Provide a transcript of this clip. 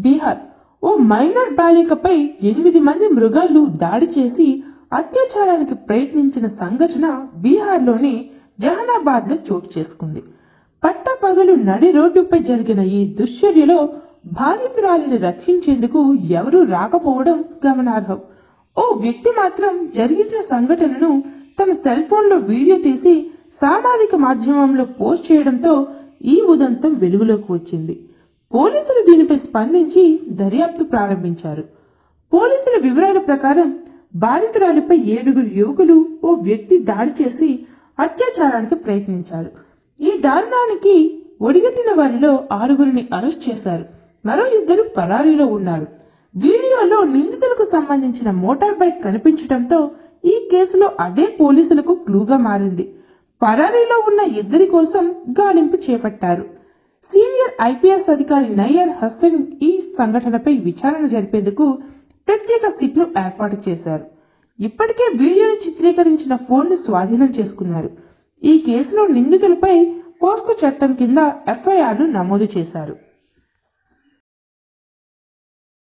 బీహార్ ఓ minor బాలికపై ఎనిమిది మంది మృగాలు దాడి చేసి అత్యాచారానికి ప్రయత్నించిన సంఘటన బీహార్లోని జహనాబాద్ లో చోటు చేసుకుంది పట్టపగలు నడి రోడ్డుపై జరిగిన ఈ దుశ్చర్యలో బాధితురాలిని రక్షించేందుకు ఎవరూ రాకపోవడం గమనార్హం ఓ వ్యక్తి మాత్రం జరిగిన సంఘటనను తన సెల్ ఫోన్లో వీడియో తీసి సామాజిక మాధ్యమంలో పోస్ట్ చేయడంతో ఈ ఉదంతం వెలుగులోకి వచ్చింది పోలీసులు దీనిపై స్పందించి దర్యాప్తు ప్రారంభించారు పోలీసుల వివరాల ప్రకారం బాధితురాలిపై ఏడుగురు యువకులు ఓ వ్యక్తి దాడి చేసి అత్యాచారానికి ప్రయత్నించారు ఈ దారుణానికి ఒడిగట్టిన వారిలో ఆరుగురిని అరెస్ట్ చేశారు మరో ఇద్దరు పరారీలో ఉన్నారు వీడియోలో నిందితులకు సంబంధించిన మోటార్ బైక్ కనిపించడంతో ఈ కేసులో అదే పోలీసులకు క్లూగా మారింది పరారీలో ఉన్న ఇద్దరి కోసం గాలింపు చేపట్టారు సీనియర్ ఐపీఎస్ అధికారి నయ్యర్ హసన్ ఈ సంఘటనపై విచారణ జరిపేందుకు ప్రత్యేక సిట్ను ఏర్పాటు చేశారు ఇప్పటికే వీడియోను చిత్రీకరించిన ఫోన్ను స్వాధీనం చేసుకున్నారు ఈ కేసులో నిందితులపై పోస్కో చట్టం కింద ఎఫ్ఐఆర్ను నమోదు చేశారు